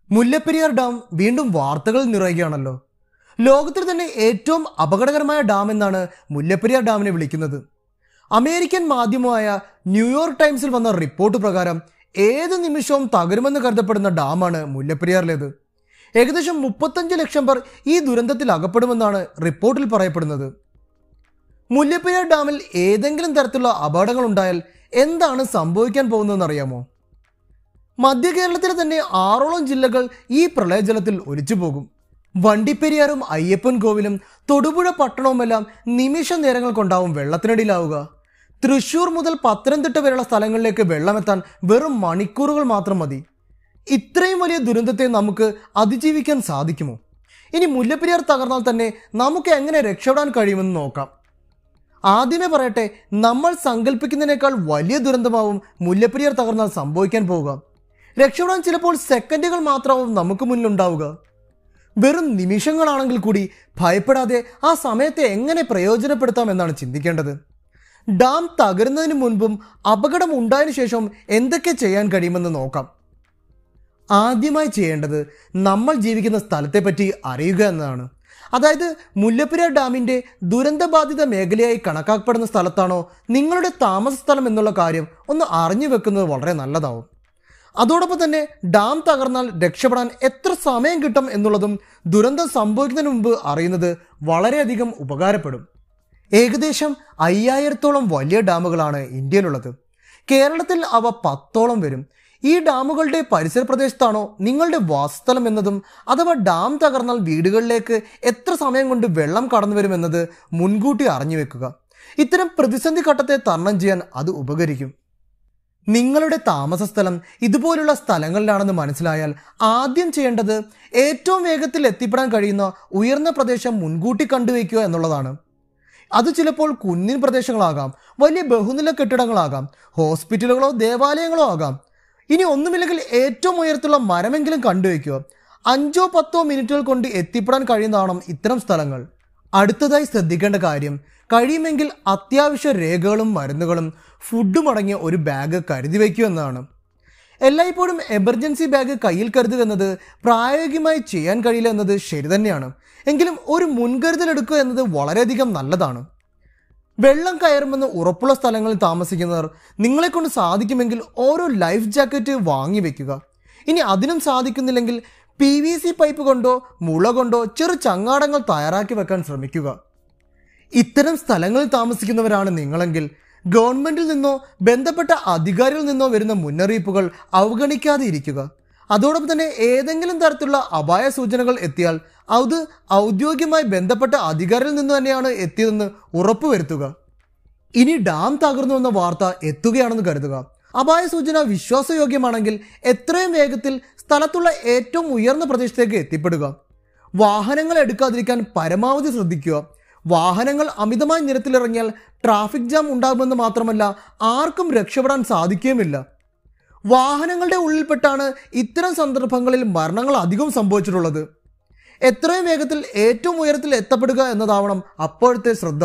Mullaperiyar dam വീണ്ടും വാർത്തകൾ നിറയുകയാണല്ലോ ലോകത്തിൽ തന്നെ ഏറ്റവും അപകടകരമായ ഡാം എന്നാണ് മുല്ലപ്പെരിയാർ ഡാമിനെ വിളിക്കുന്നത് അമേരിക്കൻ മാധ്യമമായ ന്യൂയോർക്ക് ടൈംസിൽ വന്ന റിപ്പോർട്ട് പ്രകാരം ഏത് നിമിഷവും തകരുമെന്ന് കരുതപ്പെടുന്ന ഡാമാണ് മുല്ലപ്പെരിയാറിലേത് ഏകദേശം മുപ്പത്തഞ്ച് ലക്ഷം പേർ ഈ ദുരന്തത്തിൽ അകപ്പെടുമെന്നാണ് റിപ്പോർട്ടിൽ പറയപ്പെടുന്നത് മുല്ലപ്പെരിയാർ ഡാമിൽ ഏതെങ്കിലും തരത്തിലുള്ള അപകടങ്ങൾ ഉണ്ടായാൽ എന്താണ് സംഭവിക്കാൻ പോകുന്നതെന്ന് അറിയാമോ മധ്യ കേരളത്തിലെ തന്നെ ആറോളം ജില്ലകൾ ഈ പ്രളയജലത്തിൽ ഒലിച്ചു പോകും വണ്ടിപ്പെരിയാറും അയ്യപ്പൻ കോവിലും തൊടുപുഴ പട്ടണവുമെല്ലാം നിമിഷ നേരങ്ങൾ കൊണ്ടാവും വെള്ളത്തിനടിയിലാവുക തൃശൂർ മുതൽ പത്തനംതിട്ട വരെയുള്ള സ്ഥലങ്ങളിലേക്ക് വെള്ളമെത്താൻ വെറും മണിക്കൂറുകൾ മാത്രം മതി ഇത്രയും വലിയ ദുരന്തത്തെ നമുക്ക് അതിജീവിക്കാൻ സാധിക്കുമോ ഇനി മുല്ലപ്പെരിയാർ തകർന്നാൽ തന്നെ നമുക്ക് എങ്ങനെ രക്ഷപ്പെടാൻ കഴിയുമെന്ന് നോക്കാം ആദ്യമേ പറയട്ടെ നമ്മൾ സങ്കല്പിക്കുന്നതിനേക്കാൾ വലിയ ദുരന്തമാവും മുല്ലപ്പെരിയാർ തകർന്നാൽ സംഭവിക്കാൻ പോവുക രക്ഷപ്പെടാൻ ചിലപ്പോൾ സെക്കൻഡുകൾ മാത്രമാവും നമുക്ക് മുന്നിലുണ്ടാവുക വെറും നിമിഷങ്ങളാണെങ്കിൽ കൂടി ഭയപ്പെടാതെ ആ സമയത്തെ എങ്ങനെ പ്രയോജനപ്പെടുത്താം എന്നാണ് ചിന്തിക്കേണ്ടത് ഡാം തകരുന്നതിന് മുൻപും അപകടം ഉണ്ടായതിനു ശേഷം എന്തൊക്കെ ചെയ്യാൻ കഴിയുമെന്ന് നോക്കാം ആദ്യമായി ചെയ്യേണ്ടത് നമ്മൾ ജീവിക്കുന്ന സ്ഥലത്തെപ്പറ്റി അറിയുക എന്നതാണ് അതായത് മുല്ലപ്പെരിയാർ ഡാമിന്റെ ദുരന്തബാധിത മേഖലയായി കണക്കാക്കപ്പെടുന്ന സ്ഥലത്താണോ നിങ്ങളുടെ താമസ സ്ഥലം എന്നുള്ള കാര്യം ഒന്ന് അറിഞ്ഞു വെക്കുന്നത് വളരെ നല്ലതാവും അതോടൊപ്പം തന്നെ ഡാം തകർന്നാൽ രക്ഷപ്പെടാൻ എത്ര സമയം കിട്ടും എന്നുള്ളതും ദുരന്തം സംഭവിക്കുന്നതിന് മുമ്പ് അറിയുന്നത് വളരെയധികം ഉപകാരപ്പെടും ഏകദേശം അയ്യായിരത്തോളം വലിയ ഡാമുകളാണ് ഇന്ത്യയിലുള്ളത് കേരളത്തിൽ അവ പത്തോളം വരും ഈ ഡാമുകളുടെ പരിസര പ്രദേശത്താണോ നിങ്ങളുടെ വാസസ്ഥലം എന്നതും അഥവാ ഡാം തകർന്നാൽ വീടുകളിലേക്ക് എത്ര സമയം കൊണ്ട് വെള്ളം കടന്നു വരുമെന്നത് മുൻകൂട്ടി അറിഞ്ഞു വെക്കുക ഇത്തരം പ്രതിസന്ധി ഘട്ടത്തെ തരണം ചെയ്യാൻ അത് ഉപകരിക്കും നിങ്ങളുടെ താമസ സ്ഥലം ഇതുപോലുള്ള സ്ഥലങ്ങളിലാണെന്ന് മനസ്സിലായാൽ ആദ്യം ചെയ്യേണ്ടത് ഏറ്റവും വേഗത്തിൽ എത്തിപ്പെടാൻ കഴിയുന്ന ഉയർന്ന പ്രദേശം മുൻകൂട്ടി കണ്ടുവയ്ക്കുക എന്നുള്ളതാണ് അത് ചിലപ്പോൾ കുന്നിൻ പ്രദേശങ്ങളാകാം വലിയ ബഹുനില കെട്ടിടങ്ങളാകാം ഹോസ്പിറ്റലുകളോ ദേവാലയങ്ങളോ ആകാം ഇനി ഒന്നുമില്ലെങ്കിൽ ഏറ്റവും ഉയരത്തുള്ള മരമെങ്കിലും കണ്ടുവയ്ക്കുക അഞ്ചോ പത്തോ മിനിറ്റുകൾ കൊണ്ട് എത്തിപ്പെടാൻ കഴിയുന്നതാണ് ഇത്തരം സ്ഥലങ്ങൾ അടുത്തതായി ശ്രദ്ധിക്കേണ്ട കാര്യം കഴിയുമെങ്കിൽ അത്യാവശ്യ രേഖകളും മരുന്നുകളും ഫുഡും അടങ്ങിയ ഒരു ബാഗ് കരുതി വയ്ക്കുക എന്നതാണ് എല്ലായ്പ്പോഴും എമർജൻസി ബാഗ് കയ്യിൽ കരുതുക എന്നത് പ്രായോഗികമായി ചെയ്യാൻ കഴിയില്ല എന്നത് ശരി തന്നെയാണ് എങ്കിലും ഒരു മുൻകരുതൽ എടുക്കുക എന്നത് വളരെയധികം നല്ലതാണ് വെള്ളം കയറുമെന്ന് ഉറപ്പുള്ള സ്ഥലങ്ങളിൽ താമസിക്കുന്നവർ നിങ്ങളെക്കൊണ്ട് സാധിക്കുമെങ്കിൽ ഓരോ ലൈഫ് ജാക്കറ്റ് വാങ്ങി വെക്കുക ഇനി അതിനും സാധിക്കുന്നില്ലെങ്കിൽ പി വി സി പൈപ്പ് കൊണ്ടോ മുള കൊണ്ടോ ചെറു ചങ്ങാടങ്ങൾ തയ്യാറാക്കി വെക്കാൻ ശ്രമിക്കുക ഇത്തരം സ്ഥലങ്ങളിൽ താമസിക്കുന്നവരാണ് നിങ്ങളെങ്കിൽ ഗവൺമെന്റിൽ നിന്നോ ബന്ധപ്പെട്ട അധികാരികളിൽ നിന്നോ വരുന്ന മുന്നറിയിപ്പുകൾ അവഗണിക്കാതെ ഇരിക്കുക അതോടൊപ്പം തന്നെ ഏതെങ്കിലും തരത്തിലുള്ള അപായ സൂചനകൾ എത്തിയാൽ അത് ഔദ്യോഗികമായി ബന്ധപ്പെട്ട അധികാരിയിൽ നിന്ന് തന്നെയാണ് എത്തിയതെന്ന് ഉറപ്പുവരുത്തുക ഇനി ഡാം തകർന്നു എന്ന വാർത്ത എത്തുകയാണെന്ന് കരുതുക അപായ സൂചന വിശ്വാസയോഗ്യമാണെങ്കിൽ എത്രയും വേഗത്തിൽ സ്ഥലത്തുള്ള ഏറ്റവും ഉയർന്ന പ്രദേശത്തേക്ക് എത്തിപ്പെടുക വാഹനങ്ങൾ എടുക്കാതിരിക്കാൻ പരമാവധി ശ്രദ്ധിക്കുക വാഹനങ്ങൾ അമിതമായി നിരത്തിലിറങ്ങിയാൽ ട്രാഫിക് ജാം ഉണ്ടാകുമെന്ന് മാത്രമല്ല ആർക്കും രക്ഷപ്പെടാൻ സാധിക്കുകയുമില്ല വാഹനങ്ങളുടെ ഉള്ളിൽപ്പെട്ടാണ് ഇത്തരം സന്ദർഭങ്ങളിൽ മരണങ്ങൾ അധികം സംഭവിച്ചിട്ടുള്ളത് എത്രയും വേഗത്തിൽ ഏറ്റവും ഉയരത്തിൽ എത്തപ്പെടുക എന്നതാവണം അപ്പോഴത്തെ ശ്രദ്ധ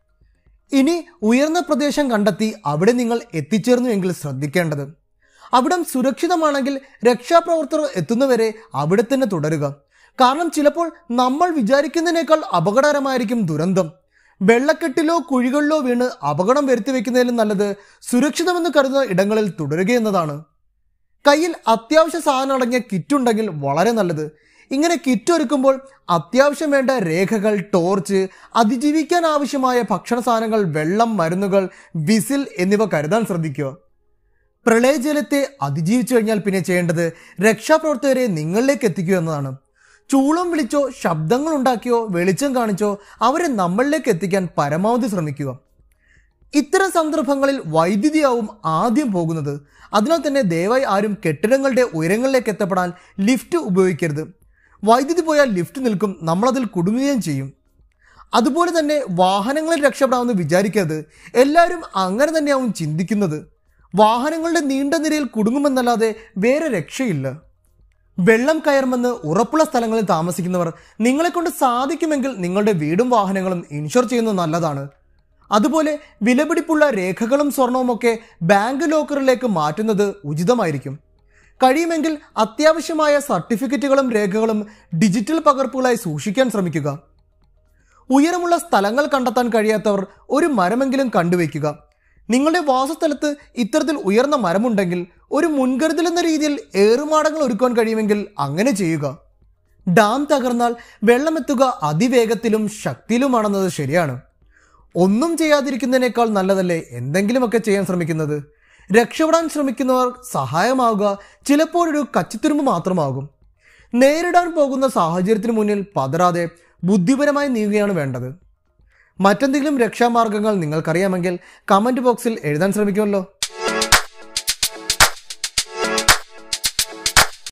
ഇനി ഉയർന്ന പ്രദേശം കണ്ടെത്തി അവിടെ നിങ്ങൾ എത്തിച്ചേർന്നു എങ്കിൽ ശ്രദ്ധിക്കേണ്ടത് അവിടം സുരക്ഷിതമാണെങ്കിൽ രക്ഷാപ്രവർത്തകർ എത്തുന്നവരെ അവിടെ തന്നെ തുടരുക കാരണം ചിലപ്പോൾ നമ്മൾ വിചാരിക്കുന്നതിനേക്കാൾ അപകടകരമായിരിക്കും ദുരന്തം വെള്ളക്കെട്ടിലോ കുഴികളിലോ വീണ് അപകടം വരുത്തി വെക്കുന്നതിലും നല്ലത് സുരക്ഷിതമെന്ന് കരുതുന്ന ഇടങ്ങളിൽ തുടരുക എന്നതാണ് കയ്യിൽ അത്യാവശ്യ സാധനം അടങ്ങിയ കിറ്റ് ഉണ്ടെങ്കിൽ വളരെ നല്ലത് ഇങ്ങനെ കിറ്റ് ഒരുക്കുമ്പോൾ അത്യാവശ്യം വേണ്ട രേഖകൾ ടോർച്ച് അതിജീവിക്കാൻ ആവശ്യമായ ഭക്ഷണ സാധനങ്ങൾ വെള്ളം മരുന്നുകൾ വിസിൽ എന്നിവ കരുതാൻ ശ്രദ്ധിക്കുക പ്രളയജലത്തെ അതിജീവിച്ചു കഴിഞ്ഞാൽ പിന്നെ ചെയ്യേണ്ടത് രക്ഷാപ്രവർത്തകരെ നിങ്ങളിലേക്ക് എത്തിക്കുക എന്നതാണ് ചൂളം വിളിച്ചോ ശബ്ദങ്ങൾ ഉണ്ടാക്കിയോ വെളിച്ചം കാണിച്ചോ അവരെ നമ്മളിലേക്ക് എത്തിക്കാൻ പരമാവധി ശ്രമിക്കുക ഇത്തരം സന്ദർഭങ്ങളിൽ വൈദ്യുതിയാവും ആദ്യം പോകുന്നത് അതിനാൽ തന്നെ ദയവായി ആരും കെട്ടിടങ്ങളുടെ ഉയരങ്ങളിലേക്ക് എത്തപ്പെടാൻ ലിഫ്റ്റ് ഉപയോഗിക്കരുത് വൈദ്യുതി പോയാൽ ലിഫ്റ്റ് നിൽക്കും നമ്മളതിൽ കുടുങ്ങുകയും ചെയ്യും അതുപോലെ തന്നെ വാഹനങ്ങളിൽ രക്ഷപ്പെടാമെന്ന് വിചാരിക്കരുത് എല്ലാവരും അങ്ങനെ തന്നെയാവും ചിന്തിക്കുന്നത് വാഹനങ്ങളുടെ നീണ്ട നിരയിൽ കുടുങ്ങുമെന്നല്ലാതെ വേറെ രക്ഷയില്ല വെള്ളം കയറുമെന്ന് ഉറപ്പുള്ള സ്ഥലങ്ങളിൽ താമസിക്കുന്നവർ നിങ്ങളെക്കൊണ്ട് സാധിക്കുമെങ്കിൽ നിങ്ങളുടെ വീടും വാഹനങ്ങളും ഇൻഷുർ ചെയ്യുന്നത് നല്ലതാണ് അതുപോലെ വിലപിടിപ്പുള്ള രേഖകളും സ്വർണവും ഒക്കെ ബാങ്ക് ലോക്കറിലേക്ക് മാറ്റുന്നത് ഉചിതമായിരിക്കും കഴിയുമെങ്കിൽ അത്യാവശ്യമായ സർട്ടിഫിക്കറ്റുകളും രേഖകളും ഡിജിറ്റൽ പകർപ്പുകളായി സൂക്ഷിക്കാൻ ശ്രമിക്കുക ഉയരമുള്ള സ്ഥലങ്ങൾ കണ്ടെത്താൻ കഴിയാത്തവർ ഒരു മരമെങ്കിലും കണ്ടുവയ്ക്കുക നിങ്ങളുടെ വാസസ്ഥലത്ത് ഇത്തരത്തിൽ ഉയർന്ന മരമുണ്ടെങ്കിൽ ഒരു മുൻകരുതൽ എന്ന രീതിയിൽ ഏറുമാടങ്ങൾ ഒരുക്കാൻ കഴിയുമെങ്കിൽ അങ്ങനെ ചെയ്യുക ഡാം തകർന്നാൽ വെള്ളമെത്തുക അതിവേഗത്തിലും ശക്തിയിലുമാണെന്നത് ശരിയാണ് ഒന്നും ചെയ്യാതിരിക്കുന്നതിനേക്കാൾ നല്ലതല്ലേ എന്തെങ്കിലുമൊക്കെ ചെയ്യാൻ ശ്രമിക്കുന്നത് രക്ഷപ്പെടാൻ ശ്രമിക്കുന്നവർ സഹായമാവുക ചിലപ്പോഴൊരു കച്ചിത്തുരുമ്പ് മാത്രമാകും നേരിടാൻ പോകുന്ന സാഹചര്യത്തിന് മുന്നിൽ പതറാതെ ബുദ്ധിപരമായി നീങ്ങുകയാണ് വേണ്ടത് മറ്റെന്തെങ്കിലും രക്ഷാമാർഗങ്ങൾ നിങ്ങൾക്കറിയാമെങ്കിൽ കമൻറ്റ് ബോക്സിൽ എഴുതാൻ ശ്രമിക്കുമല്ലോ